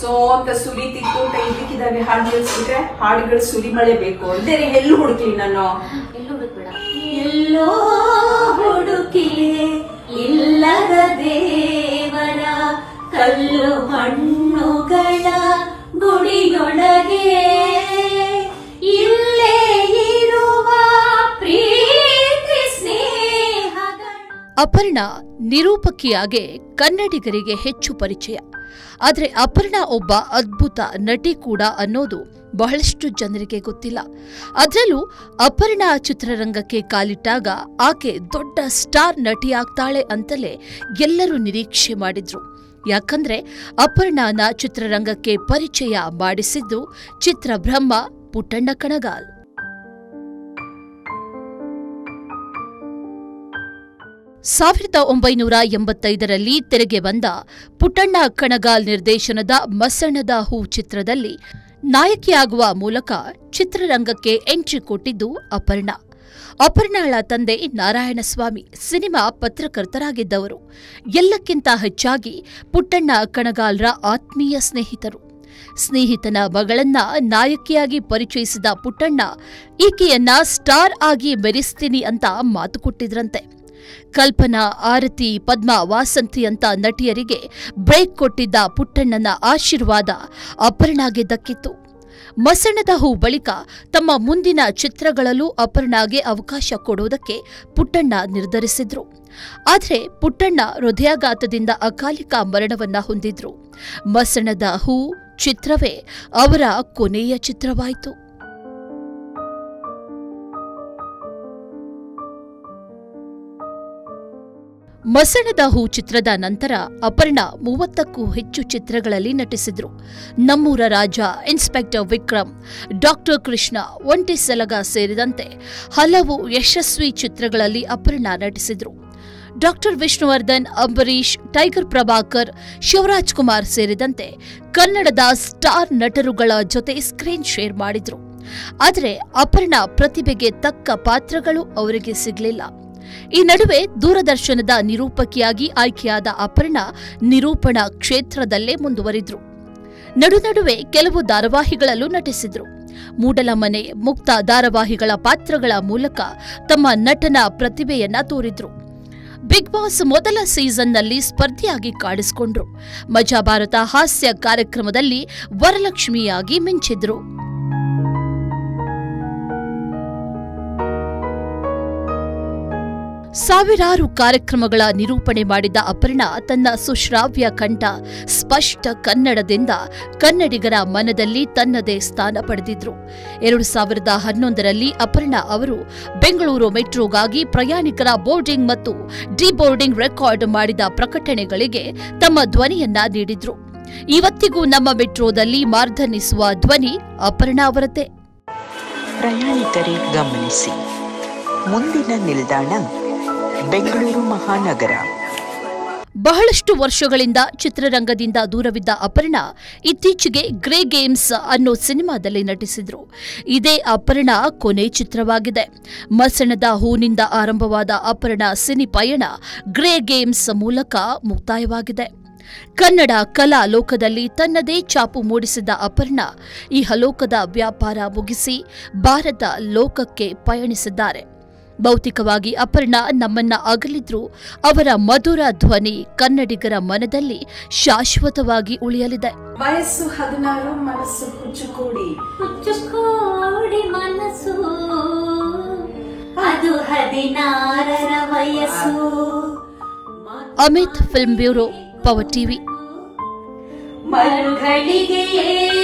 so ಅಂತ ಸುಲಿತಿತ್ತು ಅಂತ ಇದಕ್ಕಿದಾವೆ ಹಾಡು ಕೇಳಿಸ್ಬಿಟ್ರೆ ಹಾಡುಗಳು ಸುರಿಮಳೆ ಬೇಕು ಅಂದೇ ಎಲ್ಲೂ ಹುಡುಕ್ಲಿ ನಾನು ಎಲ್ಲೂ ಬೇಡ ಎಲ್ಲೋ ಹುಡುಕಿ ಇಲ್ಲದ ದೇವರ ಕಲ್ಲು ಮಣ್ಣುಗಳ ಗುಡಿಯೊಳಗೆ ಇಲ್ಲೇ ಇರುವ ಪ್ರೀತಿ ಸ್ನೇಹಗಳ ಅಪರ್ಣ ನಿರೂಪಕಿಯಾಗೆ ಕನ್ನಡಿಗರಿಗೆ ಹೆಚ್ಚು ಪರಿಚಯ ಆದರೆ ಅಪರ್ಣ ಒಬ್ಬ ಅದ್ಭುತ ನಟಿ ಕೂಡ ಅನ್ನೋದು ಬಹಳಷ್ಟು ಜನರಿಗೆ ಗೊತ್ತಿಲ್ಲ ಅದರಲ್ಲೂ ಅಪರ್ಣ ಚಿತ್ರರಂಗಕ್ಕೆ ಕಾಲಿಟ್ಟಾಗ ಆಕೆ ದೊಡ್ಡ ಸ್ಟಾರ್ ನಟಿಯಾಗ್ತಾಳೆ ಅಂತಲೇ ಎಲ್ಲರೂ ನಿರೀಕ್ಷೆ ಮಾಡಿದ್ರು ಯಾಕಂದ್ರೆ ಅಪರ್ಣನ ಚಿತ್ರರಂಗಕ್ಕೆ ಪರಿಚಯ ಮಾಡಿಸಿದ್ದು ಚಿತ್ರಬ್ರಹ್ಮ ಪುಟ್ಟಣ್ಣ ಕಣಗಾಲ್ ಸಾವಿರದ ಒಂಬೈನೂರ ಎಂಬತ್ತೈದರಲ್ಲಿ ತೆರೆಗೆ ಬಂದ ಪುಟ್ಟಣ್ಣ ಕಣಗಾಲ್ ನಿರ್ದೇಶನದ ಮಸಣದ ಹೂ ಚಿತ್ರದಲ್ಲಿ ನಾಯಕಿಯಾಗುವ ಮೂಲಕ ಚಿತ್ರರಂಗಕ್ಕೆ ಎಂಟ್ರಿ ಕೊಟ್ಟಿದ್ದು ಅಪರ್ಣ ಅಪರ್ಣಳ ತಂದೆ ನಾರಾಯಣಸ್ವಾಮಿ ಸಿನಿಮಾ ಪತ್ರಕರ್ತರಾಗಿದ್ದವರು ಎಲ್ಲಕ್ಕಿಂತ ಹೆಚ್ಚಾಗಿ ಪುಟ್ಟಣ್ಣ ಕಣಗಾಲ್ರ ಆತ್ಮೀಯ ಸ್ನೇಹಿತರು ಸ್ನೇಹಿತನ ಮಗಳನ್ನ ನಾಯಕಿಯಾಗಿ ಪರಿಚಯಿಸಿದ ಪುಟ್ಟಣ್ಣ ಈಕೆಯನ್ನ ಸ್ಟಾರ್ ಆಗಿ ಮೆರೆಸ್ತೀನಿ ಅಂತ ಮಾತು ಕೊಟ್ಟಿದ್ರಂತೆ ಕಲ್ಪನಾ ಆರತಿ ಪದ್ಮಾ ವಾಸಂತಿ ಅಂತ ನಟಿಯರಿಗೆ ಬ್ರೇಕ್ ಕೊಟ್ಟಿದ್ದ ಪುಟ್ಟಣ್ಣನ ಆಶೀರ್ವಾದ ಅಪರ್ಣಾಗೆ ದಕ್ಕಿತ್ತು ಮಸಣದ ಹೂ ಬಳಿಕ ತಮ್ಮ ಮುಂದಿನ ಚಿತ್ರಗಳಲ್ಲೂ ಅಪರ್ಣಾಗೆ ಅವಕಾಶ ಕೊಡುವುದಕ್ಕೆ ಪುಟ್ಟಣ್ಣ ನಿರ್ಧರಿಸಿದ್ರು ಆದರೆ ಪುಟ್ಟಣ್ಣ ಹೃದಯಾಘಾತದಿಂದ ಅಕಾಲಿಕ ಮರಣವನ್ನ ಹೊಂದಿದ್ರು ಮಸಣದ ಹೂ ಚಿತ್ರವೇ ಅವರ ಕೊನೆಯ ಚಿತ್ರವಾಯಿತು ಮಸಣದ ಹೂ ಚಿತ್ರದ ನಂತರ ಅಪರ್ಣ ಮೂವತ್ತಕ್ಕೂ ಹೆಚ್ಚು ಚಿತ್ರಗಳಲ್ಲಿ ನಟಿಸಿದ್ರು ನಮ್ಮೂರ ರಾಜ ಇನ್ಸ್ಪೆಕ್ಟರ್ ವಿಕ್ರಮ್ ಡಾಕ್ಟರ್ ಕೃಷ್ಣ ಒಂಟಿ ಸಲಗ ಸೇರಿದಂತೆ ಹಲವು ಯಶಸ್ವಿ ಚಿತ್ರಗಳಲ್ಲಿ ಅಪರ್ಣ ನಟಿಸಿದ್ರು ಡಾಕ್ಟರ್ ವಿಷ್ಣುವರ್ಧನ್ ಅಂಬರೀಷ್ ಟೈಗರ್ ಪ್ರಭಾಕರ್ ಶಿವರಾಜ್ ಕುಮಾರ್ ಸೇರಿದಂತೆ ಕನ್ನಡದ ಸ್ಟಾರ್ ನಟರುಗಳ ಜೊತೆ ಸ್ಕ್ರೀನ್ ಶೇರ್ ಮಾಡಿದ್ರು ಆದರೆ ಅಪರ್ಣ ಪ್ರತಿಭೆಗೆ ತಕ್ಕ ಪಾತ್ರಗಳು ಅವರಿಗೆ ಸಿಗಲಿಲ್ಲ ಈ ನಡುವೆ ದೂರದರ್ಶನದ ನಿರೂಪಕಿಯಾಗಿ ಆಯ್ಕೆಯಾದ ಅಪರ್ಣ ನಿರೂಪಣಾ ಕ್ಷೇತ್ರದಲ್ಲೇ ಮುಂದುವರಿದ್ರು ನಡುನಡುವೆ ಕೆಲವು ಧಾರಾವಾಹಿಗಳಲ್ಲೂ ನಟಿಸಿದ್ರು ಮೂಡಲಮನೆ ಮುಕ್ತ ಧಾರಾವಾಹಿಗಳ ಪಾತ್ರಗಳ ಮೂಲಕ ತಮ್ಮ ನಟನ ಪ್ರತಿಭೆಯನ್ನ ತೋರಿದ್ರು ಬಿಗ್ ಬಾಸ್ ಮೊದಲ ಸೀಸನ್ನಲ್ಲಿ ಸ್ಪರ್ಧಿಯಾಗಿ ಕಾಣಿಸಿಕೊಂಡ್ರು ಮಜಾ ಭಾರತ ಹಾಸ್ಯ ಕಾರ್ಯಕ್ರಮದಲ್ಲಿ ವರಲಕ್ಷ್ಮಿಯಾಗಿ ಮಿಂಚಿದ್ರು ಸಾವಿರಾರು ಕಾರ್ಯಕ್ರಮಗಳ ನಿರೂಪಣೆ ಮಾಡಿದ ಅಪರ್ಣ ತನ್ನ ಸುಶ್ರಾವ್ಯ ಕಂಠ ಸ್ಪಷ್ಟ ಕನ್ನಡದಿಂದ ಕನ್ನಡಿಗರ ಮನದಲ್ಲಿ ತನ್ನದೇ ಸ್ಥಾನ ಪಡೆದಿದ್ರು ಎರಡು ಸಾವಿರದ ಹನ್ನೊಂದರಲ್ಲಿ ಅಪರ್ಣ ಅವರು ಬೆಂಗಳೂರು ಮೆಟ್ರೋಗಾಗಿ ಪ್ರಯಾಣಿಕರ ಬೋರ್ಡಿಂಗ್ ಮತ್ತು ಡಿಬೋರ್ಡಿಂಗ್ ರೆಕಾರ್ಡ್ ಮಾಡಿದ ಪ್ರಕಟಣೆಗಳಿಗೆ ತಮ್ಮ ಧ್ವನಿಯನ್ನ ನೀಡಿದ್ರು ಇವತ್ತಿಗೂ ನಮ್ಮ ಮೆಟ್ರೋದಲ್ಲಿ ಮಾರ್ಧನಿಸುವ ಧ್ವನಿ ಅಪರ್ಣ ಅವರದ್ದೇ ಪ್ರಯಾಣಿಕರೇ ಗಮನಿಸಿ ಮುಂದಿನ ನಿಲ್ದಾಣ ಬೆಂಗಳೂರು ಮಹಾನಗರ ಬಹಳಷ್ಟು ವರ್ಷಗಳಿಂದ ಚಿತ್ರರಂಗದಿಂದ ದೂರವಿದ್ದ ಅಪರ್ಣ ಇತ್ತೀಚೆಗೆ ಗ್ರೇ ಗೇಮ್ಸ್ ಅನ್ನೋ ಸಿನಿಮಾದಲ್ಲಿ ನಟಿಸಿದ್ರು ಇದೇ ಅಪರ್ಣ ಕೊನೆ ಚಿತ್ರವಾಗಿದೆ ಮಸಣದ ಹೂನಿಂದ ಆರಂಭವಾದ ಅಪರ್ಣ ಸಿನಿ ಪಯಣ ಗ್ರೇ ಗೇಮ್ಸ್ ಮೂಲಕ ಮುಕ್ತಾಯವಾಗಿದೆ ಕನ್ನಡ ಕಲಾ ಲೋಕದಲ್ಲಿ ತನ್ನದೇ ಛಾಪು ಮೂಡಿಸಿದ ಅಪರ್ಣ ಈ ಹಲೋಕದ ವ್ಯಾಪಾರ ಮುಗಿಸಿ ಭಾರತ ಲೋಕಕ್ಕೆ ಪಯಣಿಸಿದ್ದಾರೆ ಭೌತಿಕವಾಗಿ ಅಪರ್ಣ ನಮ್ಮನ್ನ ಅಗಲಿದ್ರು ಅವರ ಮಧುರ ಧ್ವನಿ ಕನ್ನಡಿಗರ ಮನದಲ್ಲಿ ಶಾಶ್ವತವಾಗಿ ಉಳಿಯಲಿದೆ ವಯಸ್ಸು ಹದಿನಾರು ಮನಸ್ಸು ಕುಚ್ಚುಕೋಡಿ ಹುಚ್ಚುಕೋಡಿ ಮನಸ್ಸು ಅದು ಹದಿನಾರರ ವಯಸ್ಸು Amit film bureau power TV ಮರುಗಳಿಗೆ